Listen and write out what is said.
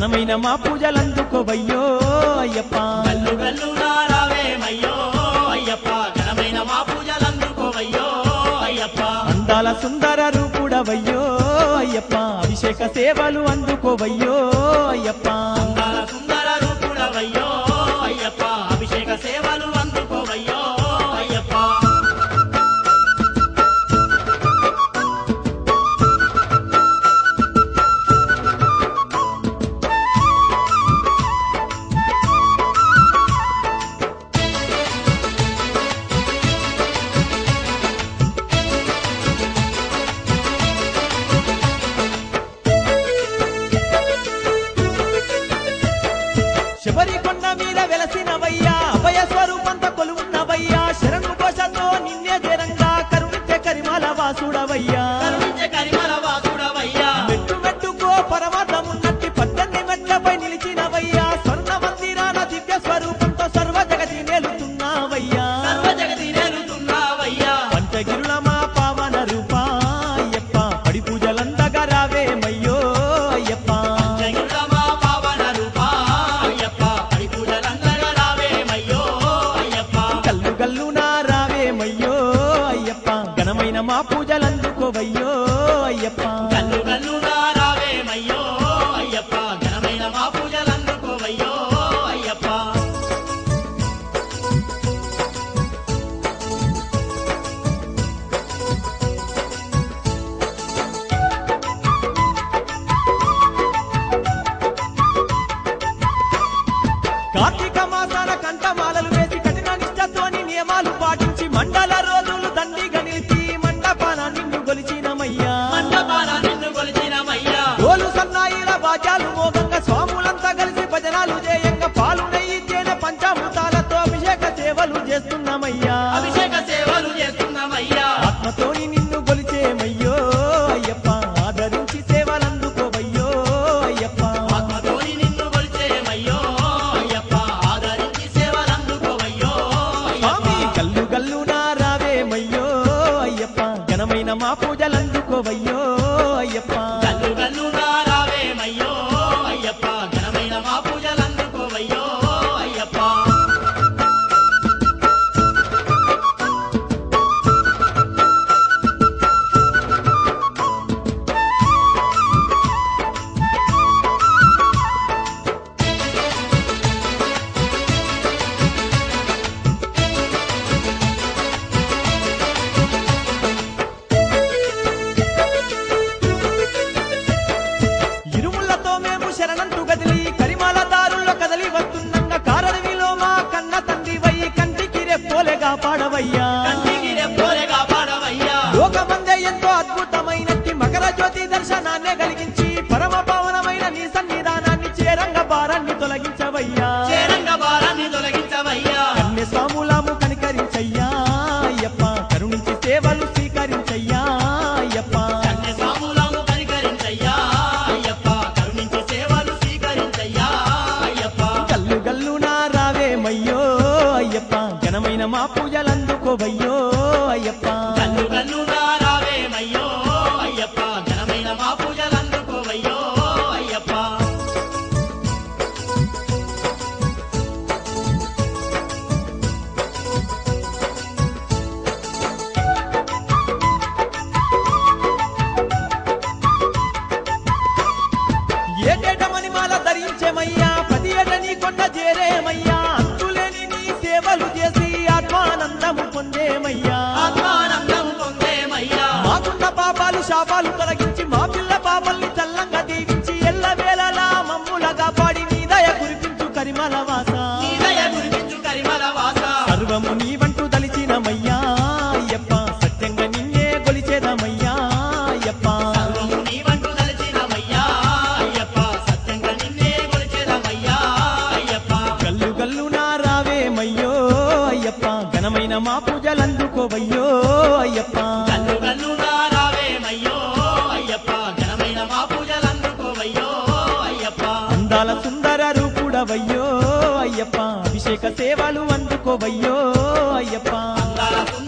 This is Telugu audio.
ఘనమైన మా పూజలందుకోవయ్యో అయ్యప్ప గల్లు గల్లు నారావేమయ్యో అయ్యప్ప ఘనమైన మా పూజలందుకోవయ్యో అయ్యప్ప అందాల సుందర రూపుడవయ్యో అయ్యప్ప అభిషేక సేవలు అందుకోవయ్యో అయ్యప్ప అందాల సుందర రూపుడవయ్యో అయ్యప్ప అభిషేక సేవలు అందుకోవయ్యో అయ్యప్ప శబరి కొండ మీద వెలసినవయ్యా అభయ స్వరూపంత కొలువున్నవయ్యా శరణు కోశతో నిన్నే జరంగా కరుణించే కరిమల వాసుడవయ్యా కరుణించే కరిమల వాసుడవయ్యా మెట్టు మెట్టుకో పరమార్థమున్నట్టి పద్దెన్ని మెట్లపై నిలిచినవయ్యా స్వర్ణ మందిరాన దివ్య స్వరూపంతో సర్వ జగతి నేలుతున్నావయ్యా సర్వ జగతి నేలుతున్నావయ్యా పంచగిరుల మా పావన రూపా అయ్యప్ప పడి పూజలందగా రావేమయ్యో అయ్యప్ప జగుల మా పావన రూపా అయ్యప్ప పడి పూజలందరూ రావేమయ్యో అయ్యప్ప కల్లు గల్లు నా రావేమయ్యో అయ్యప్ప ఘనమైన మా పూజలందుకోవయ్యో అయ్యప్ప గల్లు గల్లు రావేమయ్యో అయ్యప్ప ఘనమైన మా పూజలందుకోవయ్యో అయ్యప్ప కార్తీక మాసాన కంఠమాలలు వేసి కఠిన నిష్టతోని నియమాలు పాటించి మండల రోజులు దండిగా నిలిచి మండపాన నిన్ను గొలిచినమయ్యా మండపాన నిన్ను కొలిచినమయ్యా డోలు సన్నాయిల బాజాలు మోగంగా స్వాములంతా కలిసి భజనాలు చేయంగా పాలు నెయ్యి తేనె పంచామృతాలతో అభిషేక సేవలు చేస్తున్నామయ్యా అభిషేక సేవలు చేస్తున్నామయ్యా ఆత్మతోని నిన్ను గొలిచేమయ్యో అయ్యప్ప ఆదరించి సేవలందుకోవయ్యో అయ్యప్ప ఆత్మతోని నిన్ను కొలిచేమయ్యో అయ్యప్ప ఆదరించి సేవలందుకోవయ్యో స్వామి అయ్యప్ప గల్లు గల్లు నా రావేమయ్యో అయ్యప్ప ఘనమైన మా పూజలందుకోవయ్యో అయ్యప్ప గల్లు గల్లు రావేమయ్యో అయ్యప్ప ఘనమైన మా పూజలందుకోవయ్యో అయ్యప్ప ఇరుములతో మేము శరణంటూ గదిలి కరిమాల దారుల్లో కదలి వస్తుండగా కారడవిలో మా కన్న తండ్రి వయ్యి కంటికి రెప్పోలేగా పాడవయ్యా కంటికి రెప్పోలేగా పాడవయ్యా లోకమందే ఎంతో అద్భుతమైనట్టి మకర జ్యోతి దర్శనాన్ని కలిగించి పరమ పావనమైన నీ సన్నిధానాన్ని చేరంగ భారాన్ని తొలగించవయ్యా చేరంగ భారాన్ని తొలగించవయ్యా కన్య స్వాములాము కనికరించయ్యా అయ్యప్ప కరుణించి సేవలు స్వీకరించయ్యా అయ్యప్ప కన్య సాములము కనికరించయ్యా అయ్యప్ప కరుణించి సేవలు స్వీకరించయ్యా అయ్యప్ప గల్లు గల్లు నా రావేమయ్యో అయ్యప్ప ఘనమైన మా పూజలందుకోవయ్యో అయ్యప్ప గల్లు గల్లు రావేమయ్యో అయ్యప్ప ఘనమైన మా పూజలందుకోవయ్యో అయ్యప్ప ఏటేట మణిమాల ధరించేమయ్యా ప్రతి ఏట నీ కొండ చేరేమయ్యా అంతులేని నీ సేవలు చేసి ఆత్మానందము పొందేమయ్యా ఆత్మానందం పొందేమయ్యా మాకున్న పాపాలు శాపాలు తొలగించి మా పిల్ల పాపల్ని చల్లంగా దీవించి ఎల్ల వేళలా మమ్ములగా పాడి నీ దయ కురిపించు కరిమల వాస నీ దయ గురిపించు కరిమల వాస సర్వము నీవంటూ దలిచినమయ్యా అయ్యప్ప సత్యంగా నిన్నే కొలిచేదమయ్యా అయ్యప్ప సర్వము నీవంటూ తలచినమయ్యా అయ్యప్ప సత్యంగా నిన్నే కొలిచేదమయ్యా అయ్యప్ప గల్లు గల్లు నా రావేమయ్యో అయ్యప్ప ఘనమైన మా పూజలందుకోవయ్యో అయ్యప్ప గల్లు గల్లు రావేమయ్యో అయ్యప్ప ఘనమైన మా పూజలందుకోవయ్యో అయ్యప్ప అందాల సుందర రూపుడవయ్యో అయ్యప్ప అభిషేక సేవలు అందుకోవయ్యో అయ్యప్ప అందాల సుందర